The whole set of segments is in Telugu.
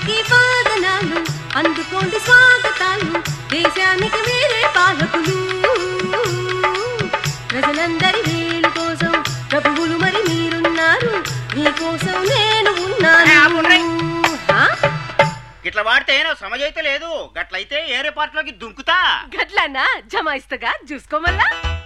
అందరికీ వాదనాలు అందుకోండి స్వాగతాలు దేశానికి వేరే పాలకులు ప్రజలందరి వేలు కోసం ప్రభువులు మరి మీరున్నారు మీకోసం నేను ఏ, ఆపుండ్రి. ఉన్నాను హా? ఇట్లా వాడితే నా సమజైతే లేదు గట్లయితే ఏరే పార్టీలోకి దుంకుతా గట్లన్నా జమాయిస్తగా చూసుకోమల్లా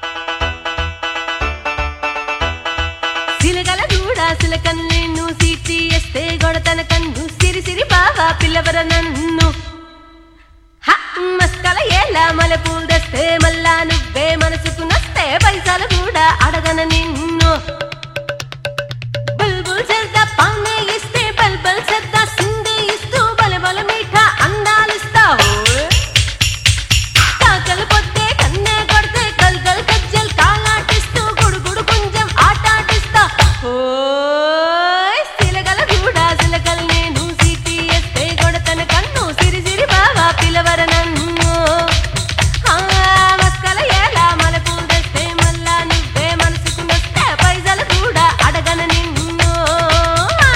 సిలగల దూడ సిలకన్ను సీటి ఎస్తే గొడతన కన్ను సిరి సిరి బావా పిల్లవర నన్ను హ, మస్కల ఏలా మలెపూలు తెస్తే మళ్ళా నువ్వే మనసుకు నస్తే పైసలు కూడా అడగన నిన్ను బుల్బుల్ చెద్ద పానే ఇస్తే బల్బల్ చెద్ద సిందే ఇస్తూ బల బల మీఠా అందాలిస్తావు కాకలు పొద్దే కన్నే కొడితే గల్ గల్ గజ్జల్ కాలాటిస్తూ గుడుగుడు కొంచెం ఆటాటిస్తా ఓయ్ సిలగల కూడా సిలకల్ నేను సిటీ ఎస్తే కొడతన కన్ను సిరి సిరి బావా పిలవర నన్ను ఆ, మస్కల ఏలా మలపూలు తెస్తే మళ్ళా నువ్వే మనసుకు నస్తే పైసలు కూడా అడగన నిన్ను ఆ.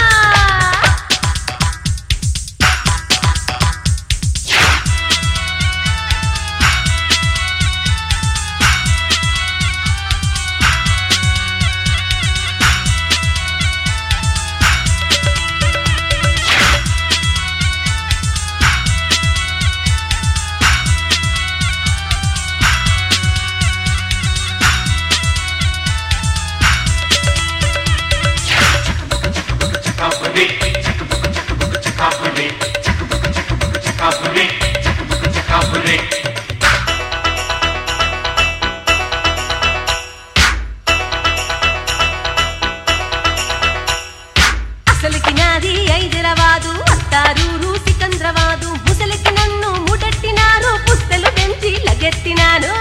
అసలుకి నాది హైదరాబాదు అత్తారూరు సికంద్రవాదు ముసలికి నన్ను ముడట్టినారు పుస్తలు పెంచి లగెట్టినాను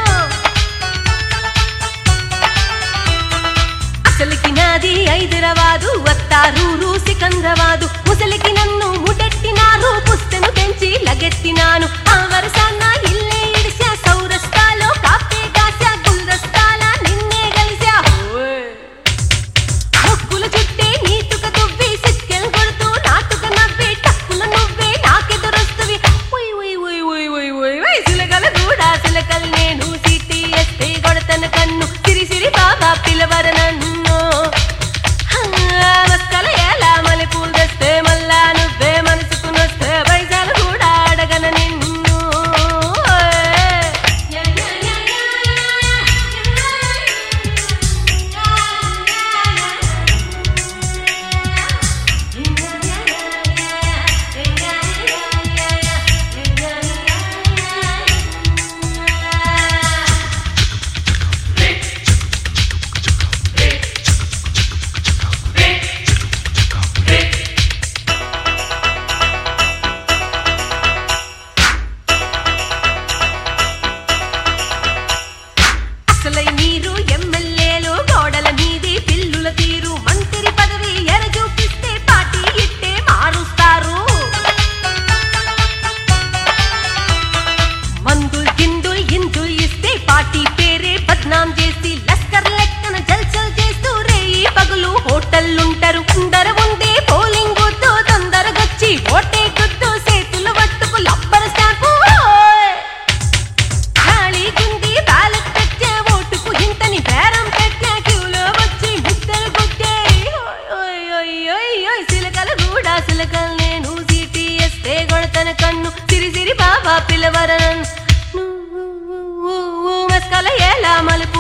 అసలుకి నాది హైదరాబాదు అత్తారూరు సికంద్రవాదు ముసలికి నన్ను ముడట్టినారు పుస్తను పెంచి లగెత్తినాను ఆ వరసాన్న ఇల్లే ఇడిసా సౌరస్తాలో కాపే కాసా గుల్దస్తాల నిన్నే కలిసా ఓయ్ ముక్కుల చుట్టే నీటుక దువ్వి సిక్కెల్ కొడుతూ నాటుక నవ్వే టక్కుల నువ్వే నాకెదురొస్తవి ఉయ్ ఉయ్ ఉయ్ ఉయ్ ఉయ్ ఉయ్ ఉయ్ సిలగల కూడా సిలకల్ నేను సిటీ ఎస్తే కొడతన కన్ను సిరి సిరి బాబా పిలవర నన్ను హా, మస్కల ఎలా మల్లెపూలు తెస్తే మళ్ళా నువ్వే మనసుకు నొస్తే పైసలు కూడా అడగన నిన్ను అసలై మీరు ఎమ్మెల్యేలు గోడల మీది పిల్లుల తీరు మంత్రి పదవి ఎర చూపిస్తే పార్టీ ఇట్టే మారుస్తారు మందుల్ గిందుల్ ఇందుల్ ఇస్తే పార్టీ పేరే బద్నాం చేసి లస్కర్ లెక్కన జల్చల్ చేస్తూ రేయి పగులు హోటల్లుంటారు ముందర ఉండే పోలింగ్ గుద్దు తొందరగొచ్చి ఓటే గుద్దు చేతులు పట్టుకు లబ్బర్ స్టాంపు ఓయ్! ఖాళీ గుండి బ్యాలెట్ పెట్టే ఓటుకు ఇంతని బేరం పెట్టే క్యూలో వచ్చి ముద్దలు గుద్దే ఓయ్ ఓయ్ ఓయ్ ఓయ్ సిలకల కూడా సిలకలు నేను సీటీ ఎస్తే కొడతన కన్ను సిరి సిరి బాబా పిలవరన్ నువ్వు మస్కల ఎలా మలుపు